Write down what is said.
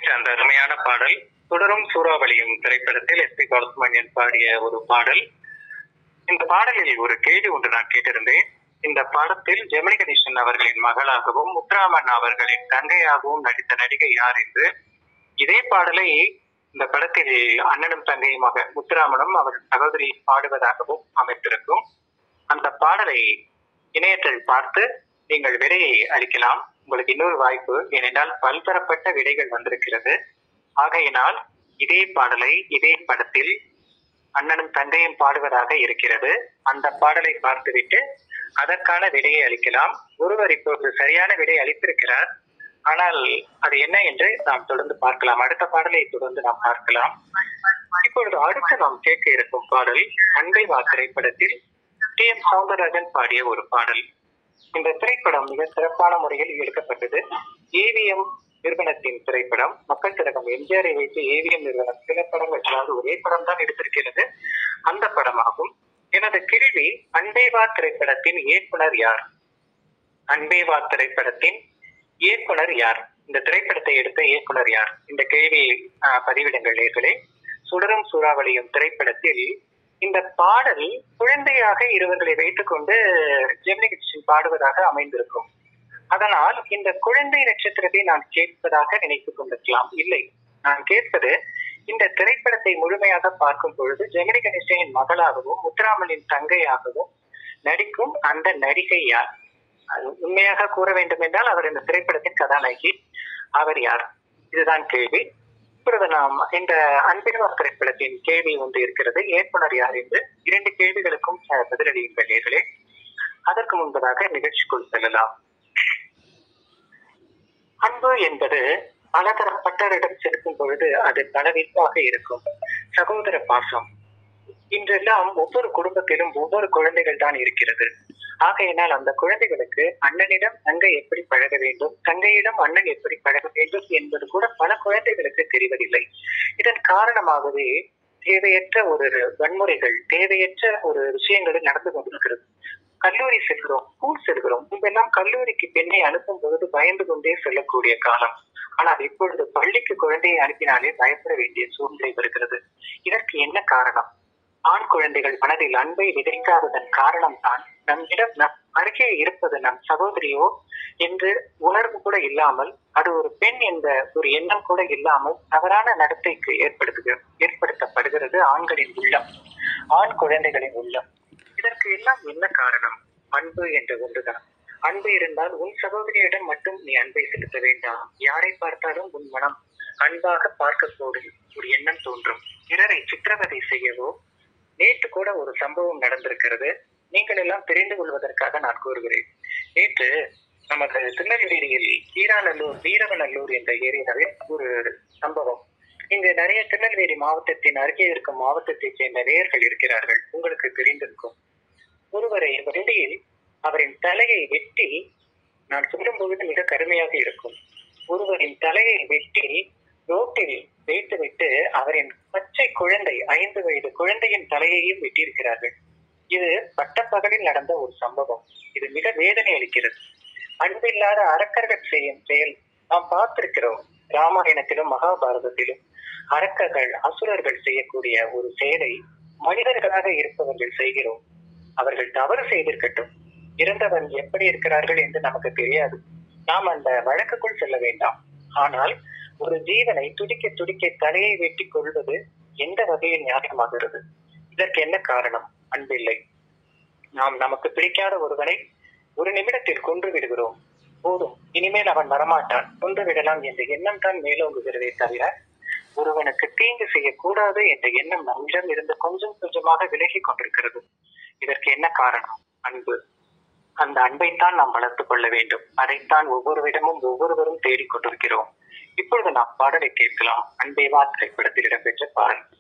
அந்த அருமையான பாடல் தொடரும் சூறாவளியும் திரைப்படத்தில் எஸ் பி பாலசுப்ரமணியன் பாடிய ஒரு பாடல் இந்த பாடலில் ஒரு கேள்வி ஒன்று நான் கேட்டிருந்தேன் இந்த படத்தில் ஜெமினி கணேசன் அவர்களின் மகளாகவும் முத்துராமன் அவர்களின் தங்கையாகவும் நடித்த நடிகை யார் என்று இதே பாடலை இந்த படத்தில் அண்ணனும் தங்கையுமாக முத்துராமனும் அவர் சகோதரி பாடுவதாகவும் அமைத்திருக்கும் அந்த பாடலை இணையத்தில் பார்த்து நீங்கள் விடையை அளிக்கலாம் உங்களுக்கு இன்னொரு வாய்ப்பு ஏனென்றால் பல்தரப்பட்ட விடைகள் வந்திருக்கிறது ஆகையினால் இதே பாடலை இதே படத்தில் அண்ணனும் தங்கையும் பாடுவதாக இருக்கிறது அந்த பாடலை பார்த்துவிட்டு அதற்கான விடையை அளிக்கலாம் ஒருவர் இப்போது சரியான விடை அளித்திருக்கிறார் ஆனால் அது என்ன என்று நாம் தொடர்ந்து பார்க்கலாம் அடுத்த பாடலை தொடர்ந்து நாம் பார்க்கலாம் இப்பொழுது அடுத்து நாம் கேட்க இருக்கும் பாடல் அன்பை வா திரைப்படத்தில் டி எம் சவுந்தரராஜன் பாடிய ஒரு பாடல் இந்த திரைப்படம் மிக சிறப்பான முறையில் எடுக்கப்பட்டது ஏவிஎம் நிறுவனத்தின் திரைப்படம் மக்கள் திலகம் எம்ஜிஆரை வைத்து ஏவிஎம் நிறுவனம் சில படங்கள் அதாவது ஒரே படம் தான் எடுத்திருக்கிறது அந்த படமாகும் எனது கேள்வி அன்பேவா திரைப்படத்தின் இயக்குனர் யார் அன்பேவா திரைப்படத்தின் இயக்குனர் யார் இந்த திரைப்படத்தை எடுத்த இயக்குனர் யார் இந்த கேள்வியை ஆஹ், பதிவிடுங்கள் நேர்களே சுடரும் சூறாவளியும் திரைப்படத்தில் இந்த பாடல் குழந்தையாக இருவர்களை வைத்துக்கொண்டு ஜெமினி கிருஷ்ணன் பாடுவதாக அமைந்திருக்கும் அதனால் இந்த குழந்தை நட்சத்திரத்தை நான் கேட்பதாக நினைத்துக் கொண்டிருக்கலாம் இல்லை நான் கேட்பது இந்த திரைப்படத்தை முழுமையாக பார்க்கும் பொழுது ஜெமினி கணேசனின் மகளாகவும் முத்துராமனின் தங்கையாகவும் நடிக்கும் அந்த நடிகை யார் அது உண்மையாக கூற வேண்டும் என்றால் அவர் இந்த திரைப்படத்தின் கதாநாயகி அவர் யார் இதுதான் கேள்வி இப்பொழுது நாம் இந்த அன்பினவர் திரைப்படத்தின் கேள்வி ஒன்று இருக்கிறது இயக்குனர் யார் என்று இரண்டு கேள்விகளுக்கும் அஹ், பதிலளியுங்கள் நேர்களே அதற்கு முன்பதாக நிகழ்ச்சிக்குள் செல்லலாம் அன்பு என்பது பலதரப்பட்டவரிடம் செலுத்தும் பொழுது அது பலவிற்பாக இருக்கும் சகோதர பாசம் இன்றெல்லாம் ஒவ்வொரு குடும்பத்திலும் ஒவ்வொரு குழந்தைகள் தான் இருக்கிறது ஆகையினால் அந்த குழந்தைகளுக்கு அண்ணனிடம் தங்கை எப்படி பழக வேண்டும் தங்கையிடம் அண்ணன் எப்படி பழக வேண்டும் என்பது கூட பல குழந்தைகளுக்கு தெரிவதில்லை இதன் காரணமாகவே தேவையற்ற ஒரு வன்முறைகள் தேவையற்ற ஒரு விஷயங்கள் நடந்து கொண்டிருக்கிறது கல்லூரி செல்கிறோம் ஸ்கூல் செல்கிறோம் முன்பெல்லாம் கல்லூரிக்கு பெண்ணை அனுப்பும் பொழுது பயந்து கொண்டே செல்லக்கூடிய காலம் ஆனால் இப்பொழுது பள்ளிக்கு குழந்தையை அனுப்பினாலே பயப்பட வேண்டிய சூழ்நிலை வருகிறது இதற்கு என்ன காரணம் ஆண் குழந்தைகள் மனதில் அன்பை விதைக்காததன் காரணம் தான் நம்மிடம் நம் அருகே இருப்பது நம் சகோதரியோ என்று உணர்வு கூட இல்லாமல் அது ஒரு பெண் என்ற ஒரு எண்ணம் கூட இல்லாமல் தவறான நடத்தைக்கு ஏற்படுத்துக ஏற்படுத்தப்படுகிறது ஆண்களின் உள்ளம் ஆண் குழந்தைகளின் உள்ளம் இதற்கு எல்லாம் என்ன காரணம் அன்பு என்ற ஒன்றுதான் அன்பு இருந்தால் உன் சகோதரியிடம் மட்டும் நீ அன்பை செலுத்த வேண்டாம் யாரை பார்த்தாலும் உன் மனம் அன்பாக பார்க்க போடும் ஒரு எண்ணம் தோன்றும் பிறரை சித்திரவதை செய்யவோ நேற்று கூட ஒரு சம்பவம் நடந்திருக்கிறது நீங்கள் எல்லாம் தெரிந்து கொள்வதற்காக நான் கூறுகிறேன் நேற்று நமது திருநெல்வேலியில் கீராநல்லூர் வீரவநல்லூர் என்ற ஏரியாவில் ஒரு சம்பவம் இங்கு நிறைய திருநெல்வேலி மாவட்டத்தின் அருகே இருக்கும் மாவட்டத்தைச் சேர்ந்த நேயர்கள் இருக்கிறார்கள் உங்களுக்கு தெரிந்திருக்கும் ஒருவரை வண்டியில் அவரின் தலையை வெட்டி நான் சொல்லும் பொழுது மிக கடுமையாக இருக்கும் ஒருவரின் தலையை வெட்டி ரோட்டில் வைத்துவிட்டு அவரின் பச்சை குழந்தை ஐந்து வயது குழந்தையின் தலையையும் வெட்டியிருக்கிறார்கள் இது பட்டப்பகலில் நடந்த ஒரு சம்பவம் இது மிக வேதனை அளிக்கிறது அன்பில்லாத அரக்கர்கள் செய்யும் செயல் நாம் பார்த்திருக்கிறோம் ராமாயணத்திலும் மகாபாரதத்திலும் அரக்கர்கள் அசுரர்கள் செய்யக்கூடிய ஒரு செயலை மனிதர்களாக இருப்பவர்கள் செய்கிறோம் அவர்கள் தவறு செய்திருக்கட்டும் இறந்தவன் எப்படி இருக்கிறார்கள் என்று நமக்கு தெரியாது நாம் அந்த வழக்குக்குள் செல்ல வேண்டாம் ஆனால் ஒரு ஜீவனை துடிக்க துடிக்க தலையை வெட்டி கொள்வது எந்த வகையில் நியாயமாகிறது இதற்கு என்ன காரணம் அன்பில்லை நாம் நமக்கு பிடிக்காத ஒருவனை ஒரு நிமிடத்தில் கொன்று விடுகிறோம் போதும் இனிமேல் அவன் வரமாட்டான் கொன்று விடலாம் என்ற எண்ணம் தான் மேலோங்குகிறதே தவிர ஒருவனுக்கு தீங்கு செய்யக்கூடாது என்ற எண்ணம் நம்மிடம் இருந்து கொஞ்சம் கொஞ்சமாக விலகி கொண்டிருக்கிறது இதற்கு என்ன காரணம் அன்பு அந்த அன்பைத்தான் நாம் வளர்த்துக் கொள்ள வேண்டும் அதைத்தான் ஒவ்வொருவிடமும் ஒவ்வொருவரும் தேடிக்கொண்டிருக்கிறோம் இப்பொழுது நாம் பாடலை கேட்கலாம் அன்பேவா திரைப்படத்தில் இடம்பெற்ற பாடல்